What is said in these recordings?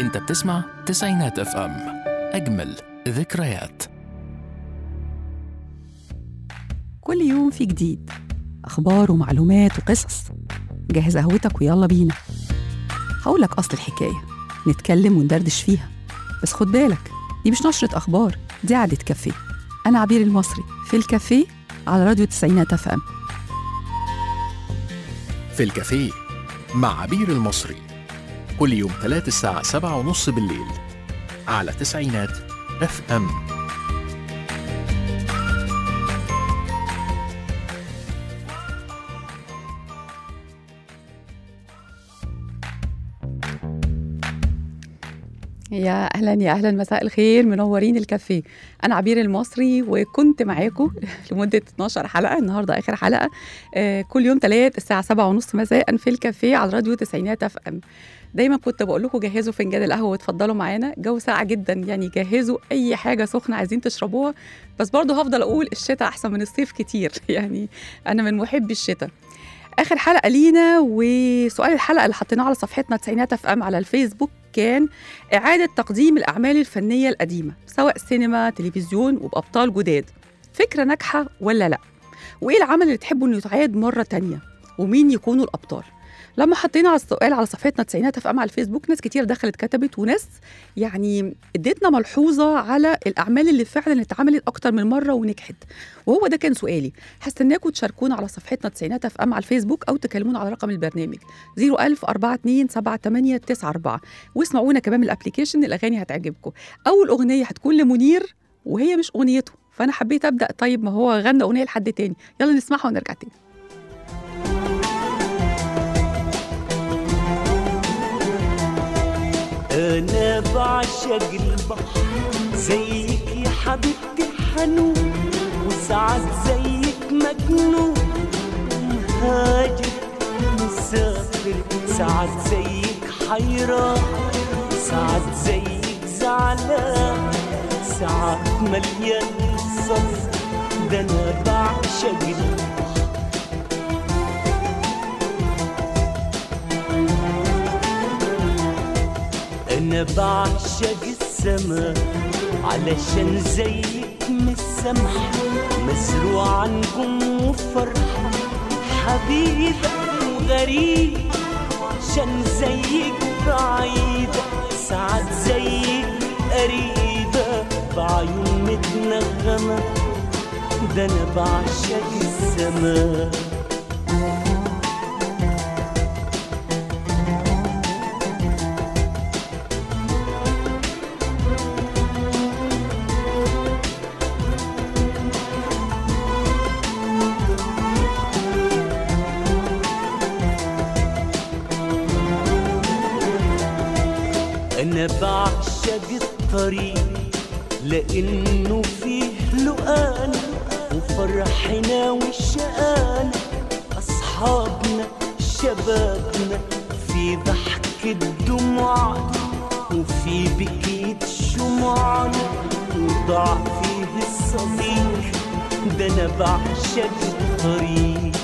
انت بتسمع تسعينات اف ام اجمل ذكريات كل يوم في جديد أخبار ومعلومات وقصص جهز قهوتك ويلا بينا هقولك أصل الحكاية نتكلم وندردش فيها بس خد بالك دي مش نشرة أخبار دي قعدة كافيه أنا عبير المصري في الكافيه على راديو تسعينات اف ام في الكافيه مع عبير المصري كل يوم ثلاث الساعة سبعة ونص بالليل على تسعينات اف ام يا اهلا يا اهلا مساء الخير منورين الكافيه انا عبير المصري وكنت معاكم لمده 12 حلقه النهارده اخر حلقه آه كل يوم ثلاث الساعه 7 ونص مساء في الكافيه على راديو تسعينات اف ام دايما كنت بقول لكم جهزوا فنجان القهوه واتفضلوا معانا جو ساقع جدا يعني جهزوا اي حاجه سخنه عايزين تشربوها بس برضه هفضل اقول الشتاء احسن من الصيف كتير يعني انا من محبي الشتاء اخر حلقه لينا وسؤال الحلقه اللي حطيناه على صفحتنا تسعينات اف ام على الفيسبوك كان إعادة تقديم الأعمال الفنية القديمة سواء سينما تلفزيون وبأبطال جداد فكرة ناجحة ولا لأ وإيه العمل اللي تحبوا إنه يتعاد مرة تانية ومين يكونوا الأبطال لما حطينا على السؤال على صفحتنا تسعينات اف ام على الفيسبوك ناس كتير دخلت كتبت وناس يعني اديتنا ملحوظه على الاعمال اللي فعلا اتعملت اكتر من مره ونجحت وهو ده كان سؤالي هستناكم تشاركونا على صفحتنا تسعينات اف ام على الفيسبوك او تكلمونا على رقم البرنامج 01000 42 78 94 واسمعونا كمان من الابلكيشن الاغاني هتعجبكم اول اغنيه هتكون لمنير وهي مش اغنيته فانا حبيت ابدا طيب ما هو غنى اغنيه لحد تاني يلا نسمعها ونرجع تاني أنا بعشق البحر زيك يا حبيبتي الحنون وساعات زيك مجنون مهاجر مسافر ساعات زيك حيران ساعات زيك زعلان ساعات مليان صف ده أنا بعشق البحر أنا بعشق السما علشان زيك مسامحة مزروعة نجوم وفرحة حبيبة وغريب عشان زيك بعيدة ساعات زيك قريبة بعيون متنغمة ده أنا بعشق السما أنا بعشق الطريق لأنه فيه لقانا وفرحنا وشقانا أصحابنا شبابنا في ضحكة دموعنا وفي بكية شموعنا وضاع فيه الصديق ده أنا بعشق الطريق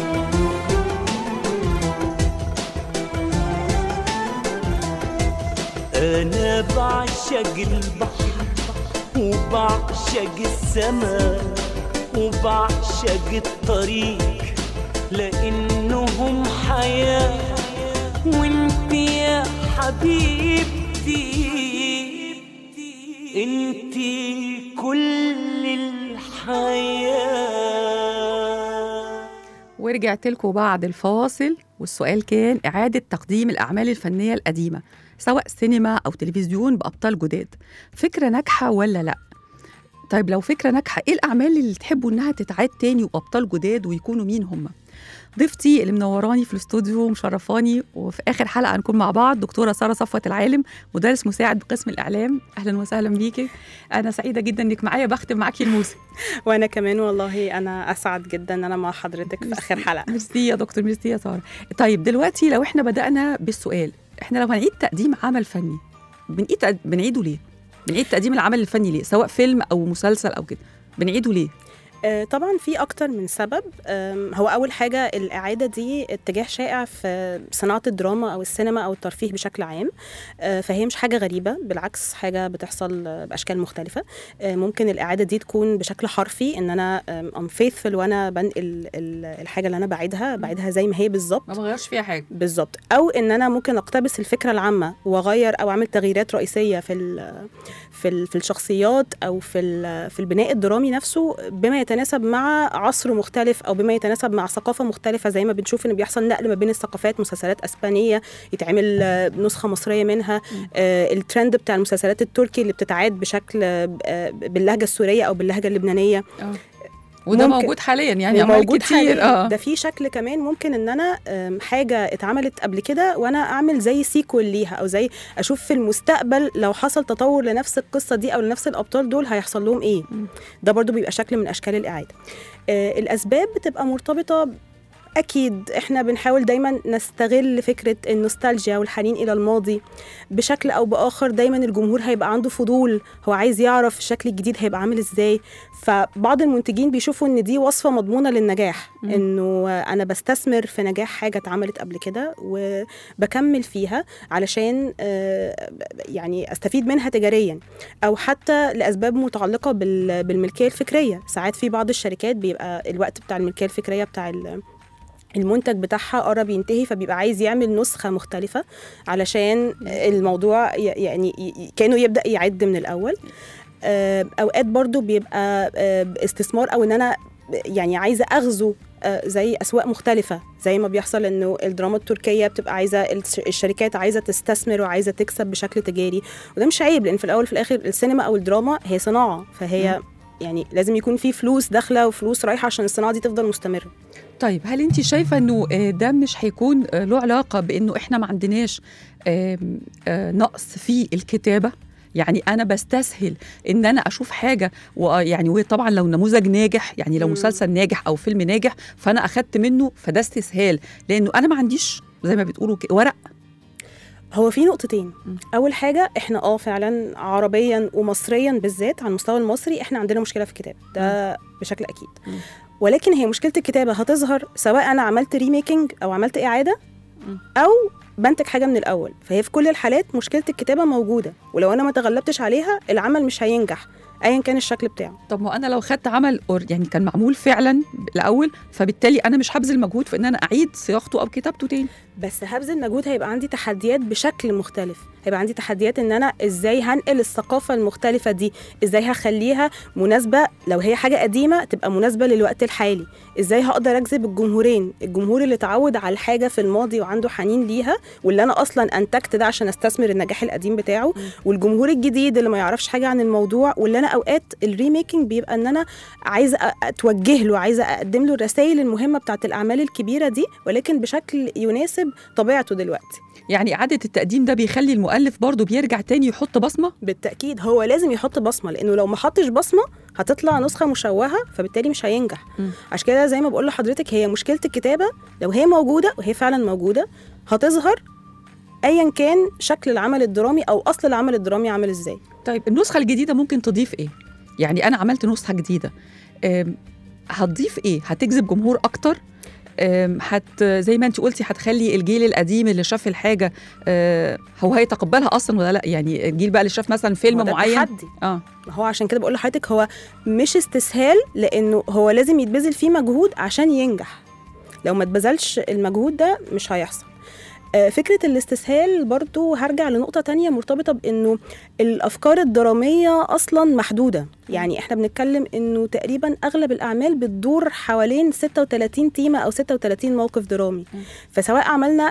أنا بعشق البحر وبعشق السماء وبعشق الطريق لأنهم حياة وانت يا حبيبتي انت كل الحياه ورجعت لكم بعد الفاصل والسؤال كان إعادة تقديم الأعمال الفنية القديمة سواء سينما أو تلفزيون بأبطال جداد فكرة ناجحة ولا لأ؟ طيب لو فكرة ناجحة إيه الأعمال اللي تحبوا إنها تتعاد تاني وأبطال جداد ويكونوا مين هم؟ ضيفتي اللي منوراني في الاستوديو ومشرفاني وفي اخر حلقه هنكون مع بعض دكتوره ساره صفوت العالم مدرس مساعد بقسم الاعلام اهلا وسهلا بيكي انا سعيده جدا انك معايا بختم معاكي الموسم وانا كمان والله انا اسعد جدا ان انا مع حضرتك في اخر حلقه ميرسي يا دكتور ميرسي يا ساره طيب دلوقتي لو احنا بدانا بالسؤال احنا لو هنعيد تقديم عمل فني بنعيد تق- بنعيده ليه بنعيد تقديم العمل الفني ليه سواء فيلم او مسلسل او كده بنعيده ليه آه، طبعا في اكتر من سبب آم، هو اول حاجه الاعاده دي اتجاه شائع في صناعه الدراما او السينما او الترفيه بشكل عام آه، فهي مش حاجه غريبه بالعكس حاجه بتحصل آه، باشكال مختلفه آه، ممكن الاعاده دي تكون بشكل حرفي ان انا ام فيثفل وانا بنقل ال- الحاجه اللي انا بعيدها بعيدها زي ما هي بالظبط ما بغيرش فيها حاجه بالظبط او ان انا ممكن اقتبس الفكره العامه واغير او اعمل تغييرات رئيسيه في ال في ال في الشخصيات او في ال في البناء الدرامي نفسه بما يتناسب مع عصر مختلف او بما يتناسب مع ثقافه مختلفه زي ما بنشوف ان بيحصل نقل ما بين الثقافات مسلسلات اسبانيه يتعمل آه، نسخه مصريه منها آه الترند بتاع المسلسلات التركي اللي بتتعاد بشكل آه، باللهجه السوريه او باللهجه اللبنانيه اه وده ممكن. موجود حاليا يعني اعمال وموجود كتير حاليا اه ده في شكل كمان ممكن ان انا أم، حاجه اتعملت قبل كده وانا اعمل زي سيكول ليها او زي اشوف في المستقبل لو حصل تطور لنفس القصه دي او لنفس الابطال دول هيحصل لهم ايه مم. ده برضو بيبقى شكل من اشكال الاعاده آه، الاسباب بتبقى مرتبطه اكيد احنا بنحاول دايما نستغل فكره النوستالجيا والحنين الى الماضي بشكل او باخر دايما الجمهور هيبقى عنده فضول هو عايز يعرف الشكل الجديد هيبقى عامل ازاي فبعض المنتجين بيشوفوا ان دي وصفه مضمونه للنجاح مم. انه انا بستثمر في نجاح حاجه اتعملت قبل كده وبكمل فيها علشان آه، يعني استفيد منها تجاريا او حتى لاسباب متعلقه بال- بالملكيه الفكريه ساعات في بعض الشركات بيبقى الوقت بتاع الملكيه الفكريه بتاع ال- المنتج بتاعها قرب ينتهي فبيبقى عايز يعمل نسخة مختلفة علشان الموضوع ي- يعني ي- كأنه يبدأ يعد من الأول آه، أوقات برضو بيبقى آه، استثمار أو إن أنا يعني عايزة أغزو آه، زي أسواق مختلفة زي ما بيحصل إنه الدراما التركية بتبقى عايزة الش- الشركات عايزة تستثمر وعايزة تكسب بشكل تجاري وده مش عيب لأن في الأول وفي الآخر السينما أو الدراما هي صناعة فهي يعني لازم يكون في فلوس داخلة وفلوس رايحة عشان الصناعة دي تفضل مستمرة طيب هل انت شايفه انه آه، ده مش هيكون آه، له علاقه بانه احنا ما عندناش آم، آه، نقص في الكتابه يعني انا بستسهل ان انا اشوف حاجه ويعني وطبعا لو نموذج ناجح يعني لو مم. مسلسل ناجح او فيلم ناجح فانا اخدت منه فده استسهال لانه انا ما عنديش زي ما بتقولوا ك- ورق هو في نقطتين مم. اول حاجه احنا اه فعلا عربيا ومصريا بالذات على المستوى المصري احنا عندنا مشكله في الكتابه ده بشكل اكيد مم. ولكن هي مشكله الكتابه هتظهر سواء انا عملت ريميكنج او عملت اعاده مم. او بنتج حاجه من الاول فهي في كل الحالات مشكله الكتابه موجوده ولو انا ما تغلبتش عليها العمل مش هينجح ايا كان الشكل بتاعه طب ما انا لو خدت عمل أور- يعني كان معمول فعلا الاول فبالتالي انا مش هبذل مجهود في ان انا اعيد صياغته او كتابته تاني بس هبذل مجهود هيبقى عندي تحديات بشكل مختلف هيبقى عندي تحديات ان انا ازاي هنقل الثقافه المختلفه دي ازاي هخليها مناسبه لو هي حاجه قديمه تبقى مناسبه للوقت الحالي ازاي هقدر اجذب الجمهورين الجمهور اللي اتعود على الحاجه في الماضي وعنده حنين ليها واللي انا اصلا انتجت ده عشان استثمر النجاح القديم بتاعه والجمهور الجديد اللي ما يعرفش حاجه عن الموضوع واللي انا اوقات الريميكنج بيبقى ان انا عايزه أ- اتوجه له عايزه اقدم له الرسائل المهمه بتاعت الاعمال الكبيره دي ولكن بشكل يناسب طبيعته دلوقتي يعني اعاده التقديم ده بيخلي المؤلف برضه بيرجع تاني يحط بصمه بالتاكيد هو لازم يحط بصمه لانه لو ما حطش بصمه هتطلع نسخه مشوهه فبالتالي مش هينجح مم. عشان كده زي ما بقول لحضرتك هي مشكله الكتابه لو هي موجوده وهي فعلا موجوده هتظهر ايا كان شكل العمل الدرامي او اصل العمل الدرامي عامل ازاي طيب النسخه الجديده ممكن تضيف ايه يعني انا عملت نسخه جديده أم، هتضيف ايه هتجذب جمهور اكتر أم، هت زي ما انت قلتي هتخلي الجيل القديم اللي شاف الحاجه أه، هو هيتقبلها اصلا ولا لا يعني الجيل بقى اللي شاف مثلا فيلم هو ده معين التحدي. اه ما هو عشان كده بقول لحضرتك هو مش استسهال لانه هو لازم يتبذل فيه مجهود عشان ينجح لو ما اتبذلش المجهود ده مش هيحصل آه، فكرة الاستسهال برضو هرجع لنقطة تانية مرتبطة بأنه الأفكار الدرامية أصلا محدودة يعني إحنا بنتكلم أنه تقريبا أغلب الأعمال بتدور حوالين 36 تيمة أو 36 موقف درامي م. فسواء عملنا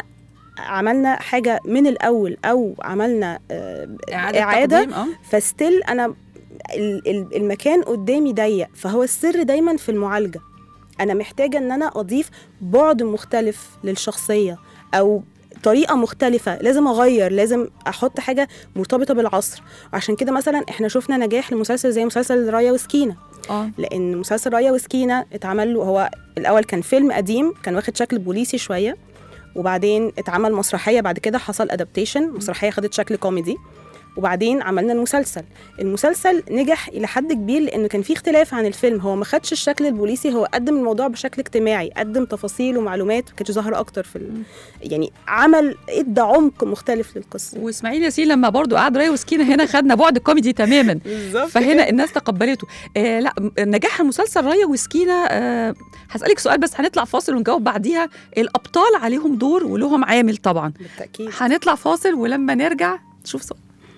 عملنا حاجة من الأول أو عملنا آه، اعاده, إعادة تقديم اه فستيل انا ال- ال- المكان قدامي ضيق فهو السر دايما في المعالجه انا محتاجه ان انا اضيف بعد مختلف للشخصيه او طريقه مختلفه لازم اغير لازم احط حاجه مرتبطه بالعصر وعشان كده مثلا احنا شفنا نجاح لمسلسل زي مسلسل رايا وسكينه اه لان مسلسل رايا وسكينه اتعمل له هو الاول كان فيلم قديم كان واخد شكل بوليسي شويه وبعدين اتعمل مسرحيه بعد كده حصل ادابتيشن مسرحيه خدت شكل كوميدي وبعدين عملنا المسلسل المسلسل نجح الى حد كبير لانه كان في اختلاف عن الفيلم هو ما خدش الشكل البوليسي هو قدم الموضوع بشكل اجتماعي قدم تفاصيل ومعلومات ما كانتش ظاهره اكتر في ال... يعني عمل ادى عمق مختلف للقصه واسماعيل ياسين لما برضو قعد راي وسكينه هنا خدنا بعد الكوميدي تماما بالظبط فهنا الناس تقبلته آه لا م- نجاح المسلسل رايه وسكينه آه هسألك سؤال بس هنطلع فاصل ونجاوب بعديها الأبطال عليهم دور ولهم عامل طبعا بالتاكيد هنطلع فاصل ولما نرجع نشوف سؤال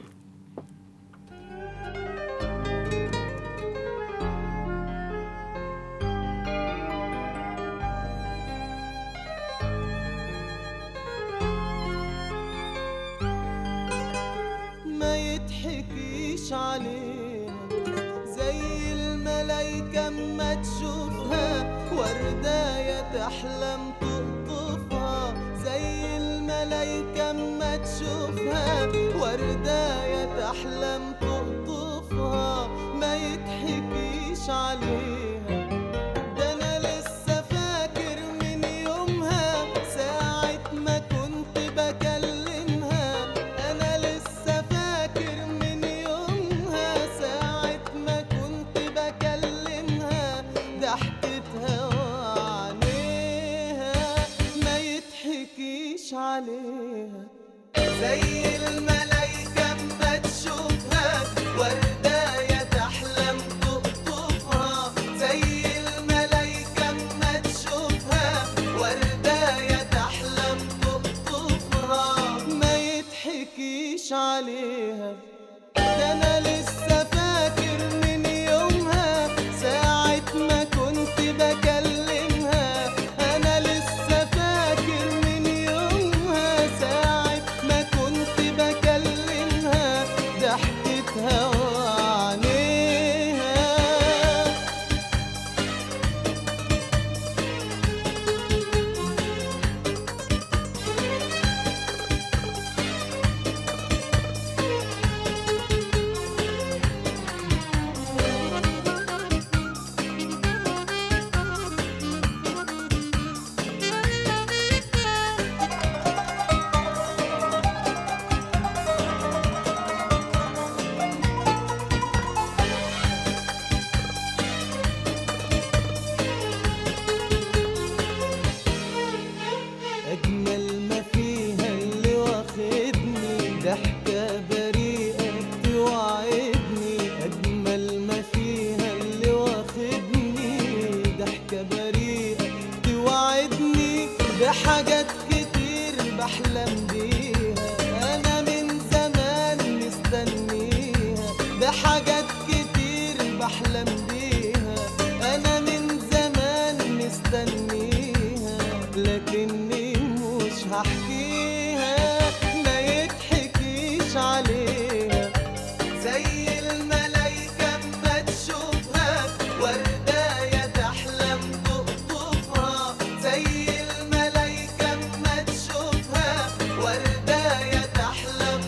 ما يضحكيش عليها زي الملايكة اما تشوفها ورداية تحلم تقطفها زي الملايكة اما تشوفها ورداية تحلم تقطفها ما يضحكيش عليها ده انا لسه فاكر من يومها ساعة ما كنت بكلمها انا لسه فاكر من يومها ساعة ما كنت بكلمها ضحكتها وعينيها ما يضحكيش عليها زي الملايكة اما تشوفها ورداية تحلم تقطفها زي الملايكة اما تشوفها ورداية تحلم تقطفها ما يضحكيش عليها ده انا لسه فاكر من يومها ساعة ما كنت بكلمها انا لسه فاكر من يومها ساعة ما كنت بكلمها ضحكتها وعينيها أجمل ما فيها اللي واخدني ضحكة بريئة توعدني أجمل ما فيها اللي واخدني ضحكة بريئة توعدني بحاجات كتير بحلم بيها أنا من زمان مستنيها بحاجات كتير بحلم بيها أنا من زمان مستنيها لكني مش هحكيها ما يضحكيش عليها زي الملايكة اما تشوفها ورداية تحلم تقطفها زي الملايكة اما تشوفها ورداية تحلم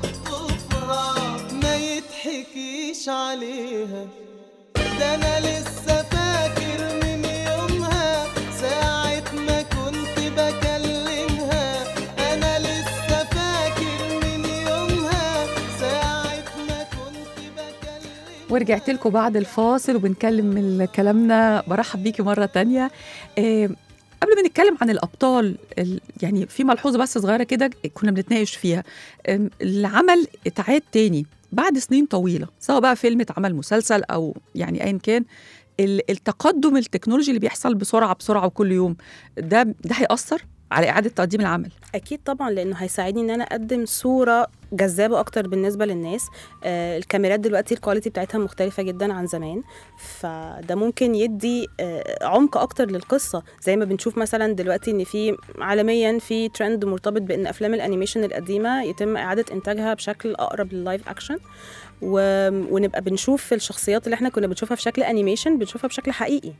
تقطفها ما يضحكيش عليها ده انا لسه فاكر من يومها ساعة ما كنت بكلمها انا لسه فاكر من يومها ساعة ما كنت بكلمها ورجعت لكم بعد الفاصل وبنكلم ال- كلامنا برحب بيكي مرة تانية آه، قبل ما نتكلم عن الأبطال ال- يعني في ملحوظة بس صغيرة كده كنا بنتناقش فيها آم، العمل اتعاد تاني بعد سنين طويلة سواء بقى فيلم اتعمل مسلسل أو يعني أيا كان ال- التقدم التكنولوجي اللي بيحصل بسرعة بسرعة وكل يوم ده ده هيأثر على إعادة تقديم العمل اكيد طبعا لانه هيساعدني ان انا اقدم صوره جذابه اكتر بالنسبه للناس آه الكاميرات دلوقتي الكواليتي بتاعتها مختلفه جدا عن زمان فده ممكن يدي آه عمق اكتر للقصه زي ما بنشوف مثلا دلوقتي ان في عالميا في ترند مرتبط بان افلام الانيميشن القديمه يتم اعاده انتاجها بشكل اقرب لللايف اكشن و... ونبقى بنشوف الشخصيات اللي احنا كنا بنشوفها في شكل انيميشن بنشوفها بشكل حقيقي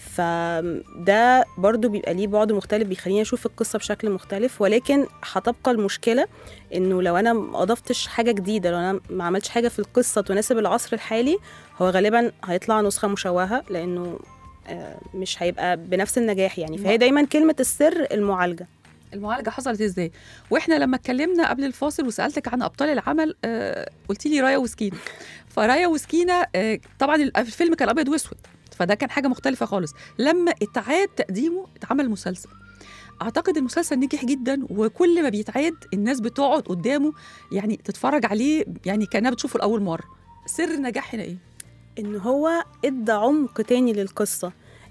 فده برضو بيبقى ليه بعد مختلف بيخليني اشوف القصه بشكل مختلف ولكن هتبقى المشكله انه لو انا ما اضفتش حاجه جديده لو انا ما عملتش حاجه في القصه تناسب العصر الحالي هو غالبا هيطلع نسخه مشوهه لانه آه، مش هيبقى بنفس النجاح يعني فهي دايما كلمه السر المعالجه المعالجه حصلت ازاي واحنا لما اتكلمنا قبل الفاصل وسالتك عن ابطال العمل آه قلت لي رايا وسكينه فرايا وسكينه آه طبعا الفيلم كان ابيض واسود فده كان حاجه مختلفه خالص لما اتعاد تقديمه اتعمل مسلسل اعتقد المسلسل نجح جدا وكل ما بيتعاد الناس بتقعد قدامه يعني تتفرج عليه يعني كانها بتشوفه لاول مره سر النجاح هنا ايه ان هو ادى عمق تاني للقصه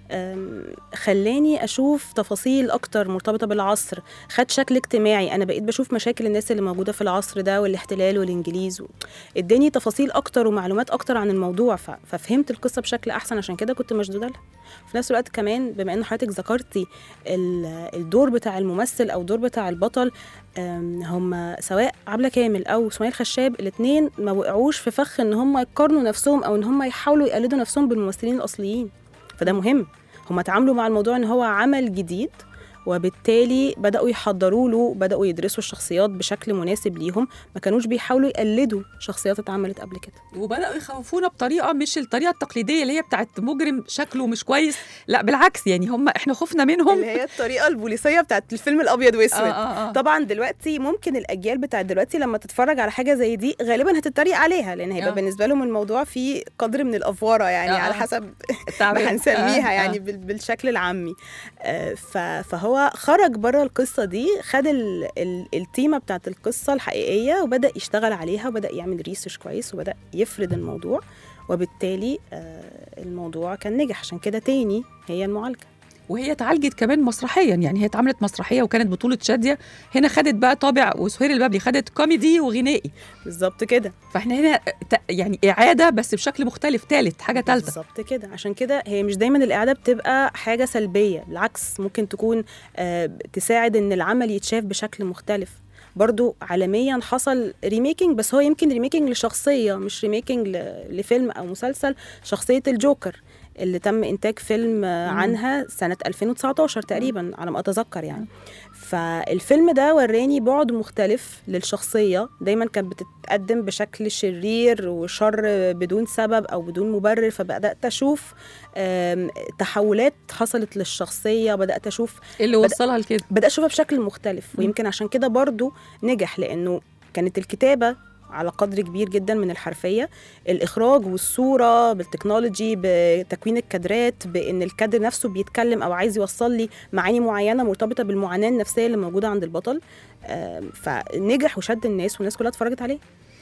أم، خلاني اشوف تفاصيل اكتر مرتبطه بالعصر خد شكل اجتماعي انا بقيت بشوف مشاكل الناس اللي موجوده في العصر ده والاحتلال والانجليز و- اداني تفاصيل اكتر ومعلومات اكتر عن الموضوع ف- ففهمت القصه بشكل احسن عشان كده كنت مشدوده لها في نفس الوقت كمان بما ان حضرتك ذكرتي ال- الدور بتاع الممثل او الدور بتاع البطل أم، هم سواء عبله كامل او سمية الخشاب الاثنين ما وقعوش في فخ ان هم يقارنوا نفسهم او ان هم يحاولوا يقلدوا نفسهم بالممثلين الاصليين فده مهم هم اتعاملوا مع الموضوع ان هو عمل جديد وبالتالي بدأوا يحضروا له بدأوا يدرسوا الشخصيات بشكل مناسب ليهم ما كانوش بيحاولوا يقلدوا شخصيات اتعملت قبل كده وبداوا يخوفونا بطريقه مش الطريقه التقليديه اللي هي بتاعت مجرم شكله مش كويس لا بالعكس يعني هم احنا خفنا منهم اللي هي الطريقه البوليسيه بتاعت الفيلم الابيض واسود آه آه آه. طبعا دلوقتي ممكن الاجيال بتاعت دلوقتي لما تتفرج على حاجه زي دي غالبا هتتريق عليها لان هيبقى آه. بالنسبه لهم الموضوع فيه قدر من الافوره يعني آه، على آه. حسب التعبير. ما هنسميها آه، يعني آه. بال- بالشكل العامي آه، ف- فهو خرج بره القصه دي خد ال- ال- التيمه بتاعت القصه الحقيقيه وبدا يشتغل عليها وبدا يعمل ريسيرش كويس وبدا يفرد الموضوع وبالتالي آه، الموضوع كان نجح عشان كده تاني هي المعالجه وهي اتعالجت كمان مسرحيا يعني هي اتعملت مسرحيه وكانت بطوله شاديه هنا خدت بقى طابع وسهير البابلي خدت كوميدي وغنائي بالظبط كده فاحنا هنا ت- يعني اعاده بس بشكل مختلف ثالث حاجه ثالثه بالظبط كده عشان كده هي مش دايما الاعاده بتبقى حاجه سلبيه بالعكس ممكن تكون آه، تساعد ان العمل يتشاف بشكل مختلف برضو عالميا حصل ريميكينج بس هو يمكن ريميكينج لشخصيه مش ريميكينج ل- لفيلم او مسلسل شخصيه الجوكر اللي تم انتاج فيلم آه، مم. عنها سنه 2019 تقريبا على ما اتذكر يعني فالفيلم ده وراني بعد مختلف للشخصيه دايما كانت بتتقدم بشكل شرير وشر بدون سبب او بدون مبرر فبدات اشوف آم، تحولات حصلت للشخصيه بدات اشوف إيه اللي بدأ- وصلها لكده بدات اشوفها بشكل مختلف مم. ويمكن عشان كده برضو نجح لانه كانت الكتابه على قدر كبير جدا من الحرفيه الاخراج والصوره بالتكنولوجي بتكوين الكادرات بان الكادر نفسه بيتكلم او عايز يوصل لي معاني معينه مرتبطه بالمعاناه النفسيه اللي موجوده عند البطل آم، فنجح وشد الناس والناس كلها اتفرجت عليه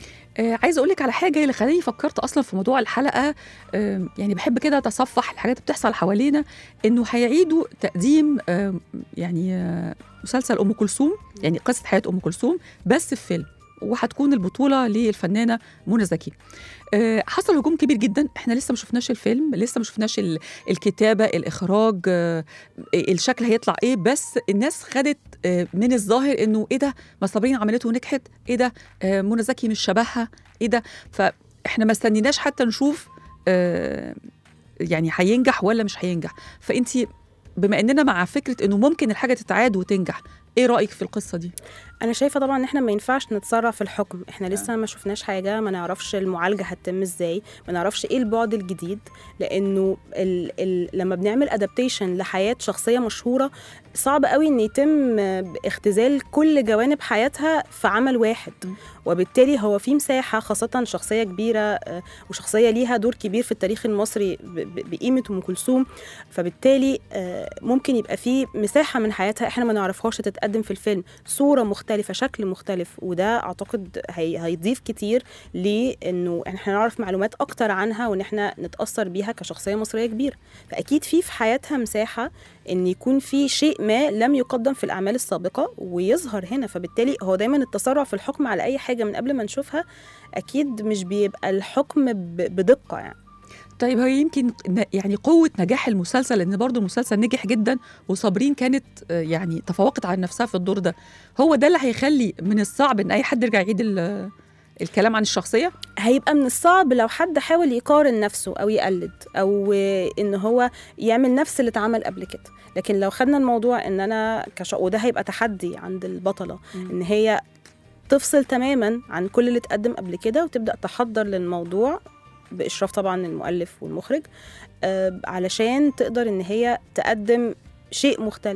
آه عايزه اقول لك على حاجه اللي خلاني فكرت اصلا في موضوع الحلقه آه يعني بحب كده اتصفح الحاجات اللي بتحصل حوالينا انه هيعيدوا تقديم آه يعني آه مسلسل ام كلثوم يعني قصه حياه ام كلثوم بس في فيلم وهتكون البطوله للفنانه منى زكي آه، حصل هجوم كبير جدا احنا لسه ما شفناش الفيلم لسه ما شفناش ال- الكتابه الاخراج آه، الشكل هيطلع ايه بس الناس خدت آه، من الظاهر انه ايه ده ما صابرين عملته نجحت ايه ده آه، منى زكي مش شبهها ايه ده فاحنا ما استنيناش حتى نشوف آه، يعني هينجح ولا مش هينجح فانت بما اننا مع فكره انه ممكن الحاجه تتعاد وتنجح ايه رايك في القصه دي انا شايفه طبعا ان احنا ما ينفعش نتسرع في الحكم احنا لسه ما شفناش حاجه ما نعرفش المعالجه هتتم ازاي ما نعرفش ايه البعد الجديد لانه ال ال لما بنعمل ادابتيشن لحياه شخصيه مشهوره صعب قوي ان يتم اختزال كل جوانب حياتها في عمل واحد م. وبالتالي هو في مساحه خاصه شخصيه كبيره آه، وشخصيه ليها دور كبير في التاريخ المصري ب- ب- بقيمه ام كلثوم فبالتالي آه، ممكن يبقى في مساحه من حياتها احنا ما نعرفهاش تتقدم في الفيلم صوره مختلفه شكل مختلف وده اعتقد هي هيضيف كتير لانه احنا نعرف معلومات اكتر عنها وان احنا نتاثر بيها كشخصيه مصريه كبيره فاكيد في في حياتها مساحه ان يكون في شيء ما لم يقدم في الاعمال السابقه ويظهر هنا فبالتالي هو دايما التسرع في الحكم على اي حاجه من قبل ما نشوفها اكيد مش بيبقى الحكم ب- بدقه يعني طيب هو يمكن ن- يعني قوة نجاح المسلسل لأن برضو المسلسل نجح جدا وصابرين كانت آه، يعني تفوقت على نفسها في الدور ده هو ده اللي هيخلي من الصعب إن أي حد يرجع يعيد ال- الكلام عن الشخصية هيبقى من الصعب لو حد حاول يقارن نفسه او يقلد او ان هو يعمل نفس اللي اتعمل قبل كده لكن لو خدنا الموضوع ان انا كش... وده هيبقى تحدي عند البطله ان هي تفصل تماما عن كل اللي اتقدم قبل كده وتبدا تحضر للموضوع باشراف طبعا المؤلف والمخرج آه علشان تقدر ان هي تقدم شيء مختلف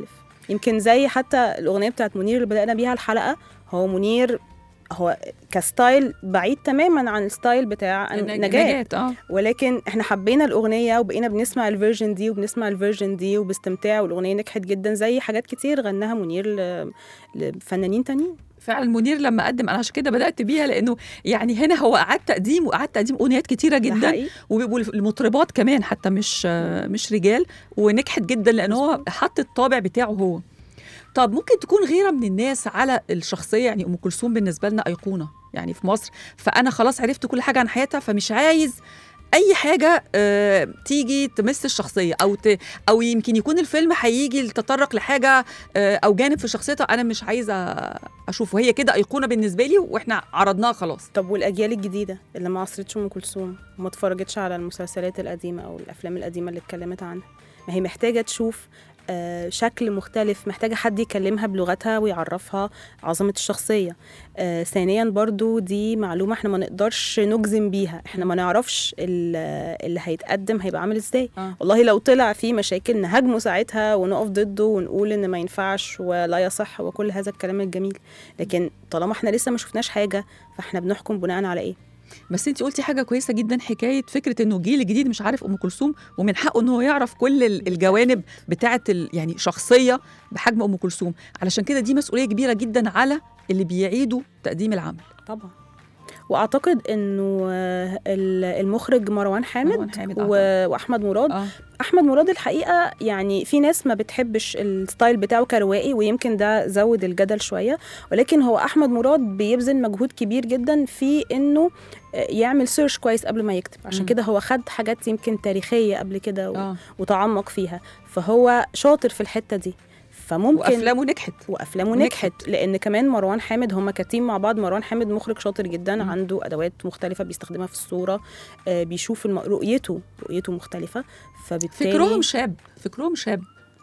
يمكن زي حتى الاغنيه بتاعت منير اللي بدانا بيها الحلقه هو منير هو كستايل بعيد تماما عن الستايل بتاع النج- نجاة اه ولكن احنا حبينا الاغنيه وبقينا بنسمع الفيرجن دي وبنسمع الفيرجن دي وباستمتاع والاغنيه نجحت جدا زي حاجات كتير غناها منير ل- لفنانين تانيين فعلا منير لما قدم انا عشان كده بدات بيها لانه يعني هنا هو اعاد تقديم واعاد تقديم اغنيات كتيره ده جدا حقيقي. والمطربات كمان حتى مش آه، مش رجال ونجحت جدا لان هو حط الطابع بتاعه هو طب ممكن تكون غيره من الناس على الشخصيه يعني ام كلثوم بالنسبه لنا ايقونه يعني في مصر فانا خلاص عرفت كل حاجه عن حياتها فمش عايز اي حاجه آه، تيجي تمس الشخصيه او ت... او يمكن يكون الفيلم هيجي يتطرق لحاجه آه، او جانب في شخصيتها انا مش عايزه اشوفه هي كده ايقونه بالنسبه لي واحنا عرضناها خلاص طب والاجيال الجديده اللي ما عصرتش ام كلثوم وما اتفرجتش على المسلسلات القديمه او الافلام القديمه اللي اتكلمت عنها ما هي محتاجه تشوف آه، شكل مختلف محتاجة حد يكلمها بلغتها ويعرفها عظمة الشخصية آه، ثانيا برضو دي معلومة احنا ما نقدرش نجزم بيها احنا ما نعرفش ال- اللي هيتقدم هيبقى عامل ازاي آه. والله لو طلع فيه مشاكل نهاجمه ساعتها ونقف ضده ونقول ان ما ينفعش ولا يصح وكل هذا الكلام الجميل لكن طالما احنا لسه ما شفناش حاجة فاحنا بنحكم بناء على ايه بس انت قلتي حاجه كويسه جدا حكايه فكره انه الجيل الجديد مش عارف ام كلثوم ومن حقه ان هو يعرف كل ال- الجوانب بتاعه ال- يعني شخصيه بحجم ام كلثوم علشان كده دي مسؤوليه كبيره جدا على اللي بيعيدوا تقديم العمل طبعا واعتقد انه آه، ال- المخرج مروان حامد, مروان حامد، آه و... واحمد مراد اه احمد مراد الحقيقه يعني في ناس ما بتحبش الستايل بتاعه كروائي ويمكن ده زود الجدل شويه ولكن هو احمد مراد بيبذل مجهود كبير جدا في انه آه، يعمل سيرش كويس قبل ما يكتب عشان مم. كده هو خد حاجات يمكن تاريخيه قبل كده و... اه وتعمق فيها فهو شاطر في الحته دي فممكن وافلامه نجحت وافلامه ونجحت. نجحت لان كمان مروان حامد هم كتيم مع بعض مروان حامد مخرج شاطر جدا مم. عنده ادوات مختلفه بيستخدمها في الصوره آه، بيشوف الم... رؤيته رؤيته مختلفه فبالتالي فكرهم شاب فكرهم شاب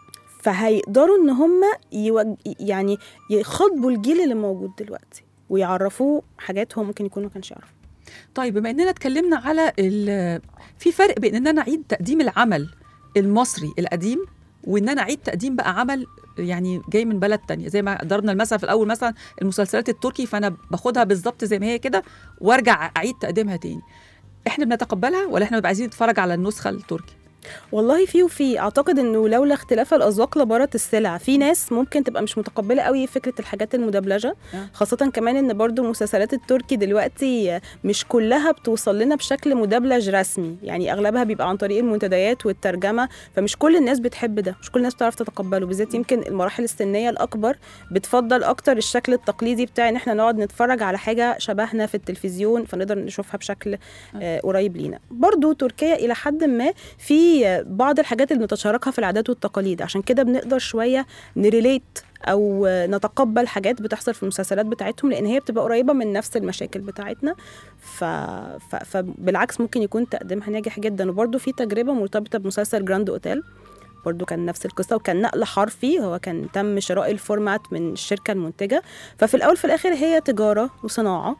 فهيقدروا ان هم يوج... يعني يخاطبوا الجيل اللي موجود دلوقتي ويعرفوه حاجات هو ممكن يكون ما كانش يعرفها طيب بما اننا اتكلمنا على ال- في فرق بين ان انا اعيد تقديم العمل المصري القديم وان انا اعيد تقديم بقى عمل يعني جاي من بلد تانية زي ما ضربنا المثل في الاول مثلا المسلسلات التركي فانا باخدها بالظبط زي ما هي كده وارجع اعيد تقديمها تاني احنا بنتقبلها ولا احنا بنبقى عايزين نتفرج على النسخه التركي والله في وفي اعتقد انه لولا اختلاف الاذواق لبارت السلع في ناس ممكن تبقى مش متقبله قوي فكره الحاجات المدبلجه آه. خاصه كمان ان برضو المسلسلات التركي دلوقتي مش كلها بتوصل لنا بشكل مدبلج رسمي يعني اغلبها بيبقى عن طريق المنتديات والترجمه فمش كل الناس بتحب ده مش كل الناس بتعرف تتقبله بالذات يمكن المراحل السنيه الاكبر بتفضل اكتر الشكل التقليدي بتاع ان احنا نقعد نتفرج على حاجه شبهنا في التلفزيون فنقدر نشوفها بشكل آه، قريب لينا برضو تركيا الى حد ما في بعض الحاجات اللي بنتشاركها في العادات والتقاليد عشان كده بنقدر شويه نريليت او نتقبل حاجات بتحصل في المسلسلات بتاعتهم لان هي بتبقى قريبه من نفس المشاكل بتاعتنا ف... ف... فبالعكس ممكن يكون تقديمها ناجح جدا وبرده في تجربه مرتبطه بمسلسل جراند اوتيل برضو كان نفس القصة وكان نقل حرفي هو كان تم شراء الفورمات من الشركة المنتجة ففي الأول في الآخر هي تجارة وصناعة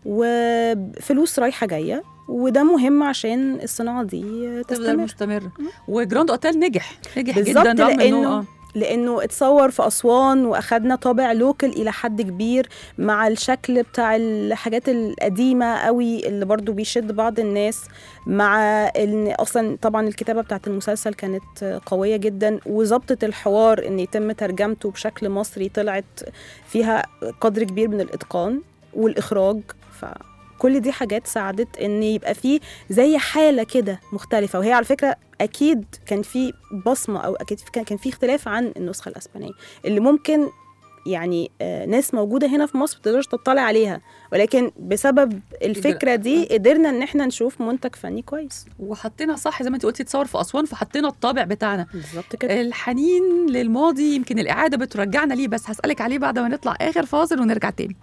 وفلوس رايحة جاية وده مهم عشان الصناعة دي تفضل تستمر مستمر وجراند اوتيل نجح نجح بالظبط جدا رغم لأنه آه. لانه اتصور في اسوان واخدنا طابع لوكل الى حد كبير مع الشكل بتاع الحاجات القديمه قوي اللي برضو بيشد بعض الناس مع ان اصلا طبعا الكتابه بتاعت المسلسل كانت قويه جدا وظبطه الحوار ان يتم ترجمته بشكل مصري طلعت فيها قدر كبير من الاتقان والاخراج فكل دي حاجات ساعدت ان يبقى فيه زي حاله كده مختلفه وهي على فكره اكيد كان في بصمه او اكيد كان كان في اختلاف عن النسخه الاسبانيه اللي ممكن يعني آه، ناس موجوده هنا في مصر ما تقدرش تطلع عليها ولكن بسبب الفكره دي قدرنا ان احنا نشوف منتج فني كويس وحطينا صح زي ما انت قلتي تصور في اسوان فحطينا الطابع بتاعنا بالظبط كده الحنين للماضي يمكن الإعادة بترجعنا ليه بس هسألك عليه بعد ما نطلع آخر فاصل ونرجع تاني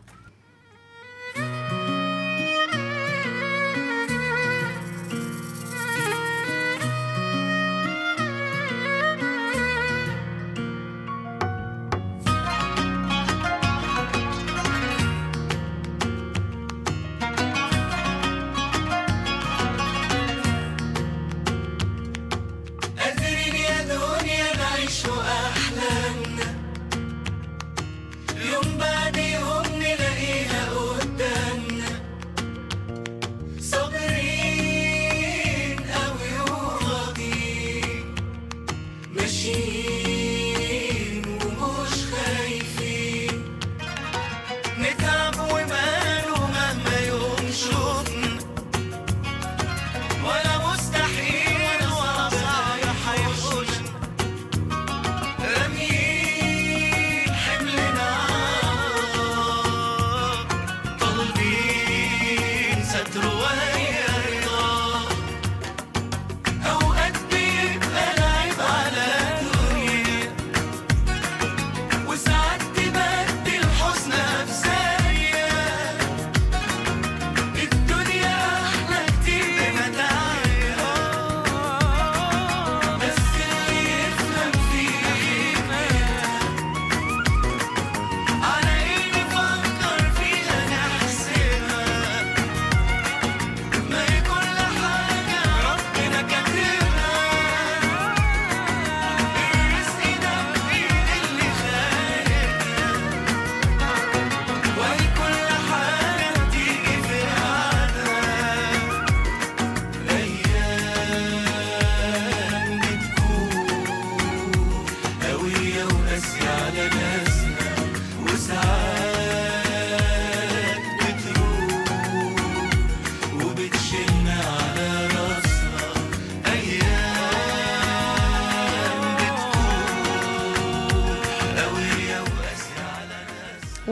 قادرين يا دنيا نعيش أحلامنا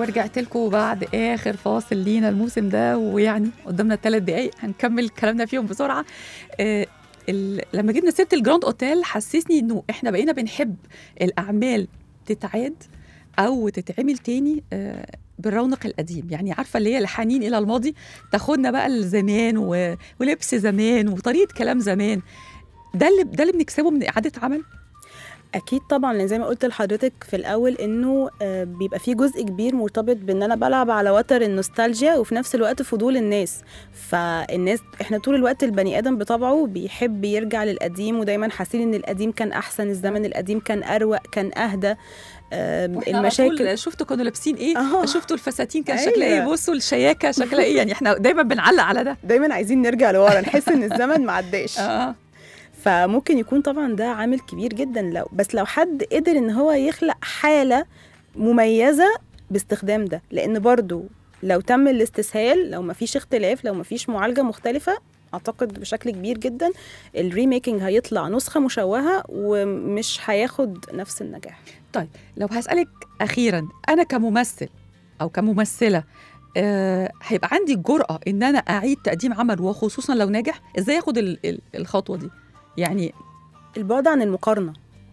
ورجعت لكم بعد اخر فاصل لينا الموسم ده ويعني قدامنا ثلاث دقايق هنكمل كلامنا فيهم بسرعه آه ال- لما جبنا سيره الجراند اوتيل حسسني انه احنا بقينا بنحب الاعمال تتعاد او تتعمل تاني آه بالرونق القديم يعني عارفه اللي هي الحنين الى الماضي تاخدنا بقى لزمان و... ولبس زمان وطريقه كلام زمان ده اللي ده اللي بنكسبه من اعاده عمل اكيد طبعا لان زي ما قلت لحضرتك في الاول انه آه، بيبقى فيه جزء كبير مرتبط بان انا بلعب على وتر النوستالجيا وفي نفس الوقت فضول الناس فالناس احنا طول الوقت البني ادم بطبعه بيحب يرجع للقديم ودايما حاسين ان القديم كان احسن الزمن القديم كان اروق كان اهدى آم، وإحنا على المشاكل طول شفتوا كانوا لابسين ايه آه. شفتوا الفساتين كان أيوة. شكلها ايه بصوا الشياكه شكلها ايه يعني احنا دايما بنعلق على ده دايما عايزين نرجع لورا نحس ان الزمن معداش اه فممكن يكون طبعا ده عامل كبير جدا لو بس لو حد قدر ان هو يخلق حاله مميزه باستخدام ده لان برضو لو تم الاستسهال لو مفيش اختلاف لو مفيش معالجه مختلفه اعتقد بشكل كبير جدا الريميكنج هيطلع نسخه مشوهه ومش هياخد نفس النجاح طيب لو هسالك اخيرا انا كممثل او كممثله آه هيبقى عندي الجرأة ان انا اعيد تقديم عمل وخصوصا لو ناجح ازاي اخد ال- ال- الخطوه دي يعني البعد عن المقارنه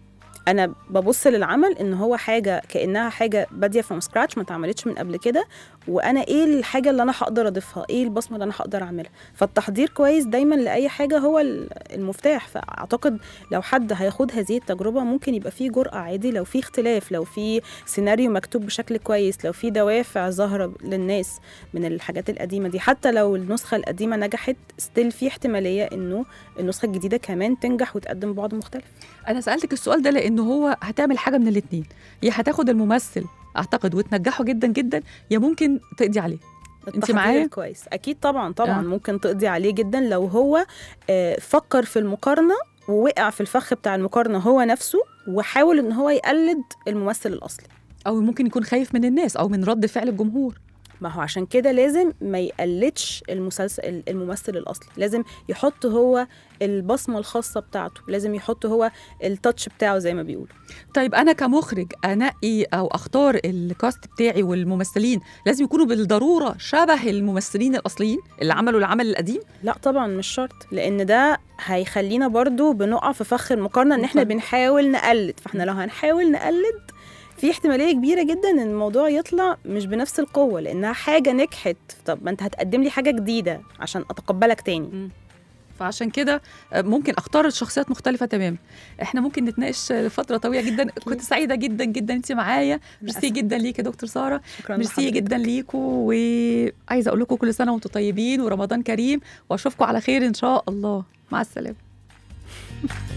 انا ببص للعمل ان هو حاجه كانها حاجه باديه فروم سكراتش ما اتعملتش من قبل كده وانا ايه الحاجه اللي انا هقدر اضيفها ايه البصمه اللي انا هقدر اعملها فالتحضير كويس دايما لاي حاجه هو ال- المفتاح فاعتقد لو حد هياخد هذه التجربه ممكن يبقى فيه جرأه عادي لو في اختلاف لو في سيناريو مكتوب بشكل كويس لو في دوافع ظاهره للناس من الحاجات القديمه دي حتى لو النسخه القديمه نجحت ستيل في احتماليه انه النسخه الجديده كمان تنجح وتقدم بعد مختلف انا سالتك السؤال ده لانه هو هتعمل حاجه من الاثنين يا هتاخد الممثل اعتقد وتنجحه جدا جدا يا ممكن تقضي عليه التحضير معايا؟ كويس اكيد طبعا طبعا آه. آه. ممكن تقضي عليه جدا لو هو آه، فكر في المقارنه ووقع في الفخ بتاع المقارنه هو نفسه وحاول ان هو يقلد الممثل الاصلي او ممكن يكون خايف من الناس او من رد فعل الجمهور ما هو عشان كده لازم ما يقلدش المسلسل الممثل الاصلي لازم يحط هو البصمه الخاصه بتاعته لازم يحط هو التاتش بتاعه زي ما بيقولوا طيب انا كمخرج انقي او اختار الكاست بتاعي والممثلين لازم يكونوا بالضروره شبه الممثلين الاصليين اللي عملوا العمل القديم لا طبعا مش شرط لان ده هيخلينا برضو بنقع في فخ المقارنه ان احنا مقارنة. بنحاول نقلد فاحنا لو هنحاول نقلد في احتماليه كبيره جدا ان الموضوع يطلع مش بنفس القوه لانها حاجه نجحت طب ما انت هتقدم لي حاجه جديده عشان اتقبلك تاني فعشان كده ممكن اختار الشخصيات مختلفه تماما احنا ممكن نتناقش فتره طويله جدا كنت سعيده جدا جدا انت معايا ميرسي أسف. جدا ليك يا دكتور ساره شكرا ميرسي لحضرتك. جدا ليكم وعايزه اقول لكم كل سنه وانتم طيبين ورمضان كريم واشوفكم على خير ان شاء الله مع السلامه